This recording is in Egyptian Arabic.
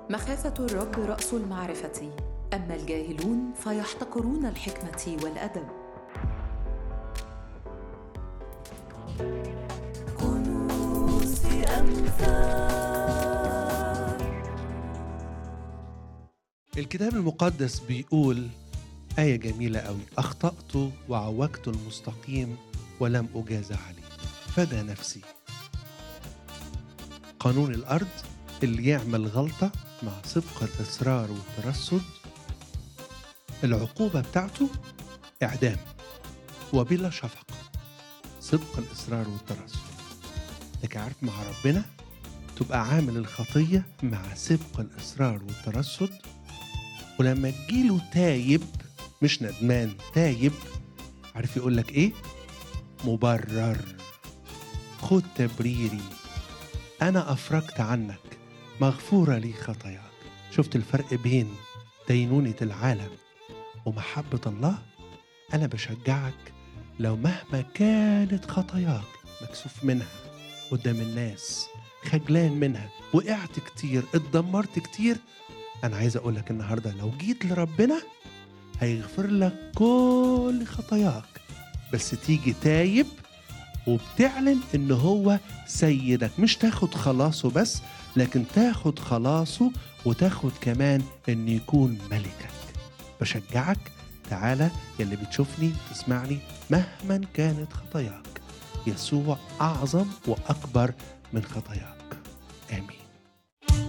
مخافة الرب رأس المعرفة أما الجاهلون فيحتقرون الحكمة والأدب كنوز أمثال الكتاب المقدس بيقول آية جميلة أوي أخطأت وعوجت المستقيم ولم أجاز عليه فدى نفسي قانون الأرض اللي يعمل غلطة مع سبق الإصرار والترصد العقوبة بتاعته إعدام وبلا شفقة سبق الإصرار والترصد لكن عارف مع ربنا تبقى عامل الخطية مع سبق الإصرار والترصد ولما تجيله تايب مش ندمان تايب عارف يقول لك ايه مبرر خد تبريري انا افرجت عنك مغفوره لي خطاياك شفت الفرق بين دينونه العالم ومحبه الله انا بشجعك لو مهما كانت خطاياك مكسوف منها قدام الناس خجلان منها وقعت كتير اتدمرت كتير انا عايز اقول لك النهارده لو جيت لربنا هيغفر لك كل خطاياك بس تيجي تايب وبتعلن ان هو سيدك مش تاخد خلاصه بس لكن تاخد خلاصه وتاخد كمان ان يكون ملكك بشجعك تعالى يلي بتشوفني تسمعني مهما كانت خطاياك يسوع اعظم واكبر من خطاياك امين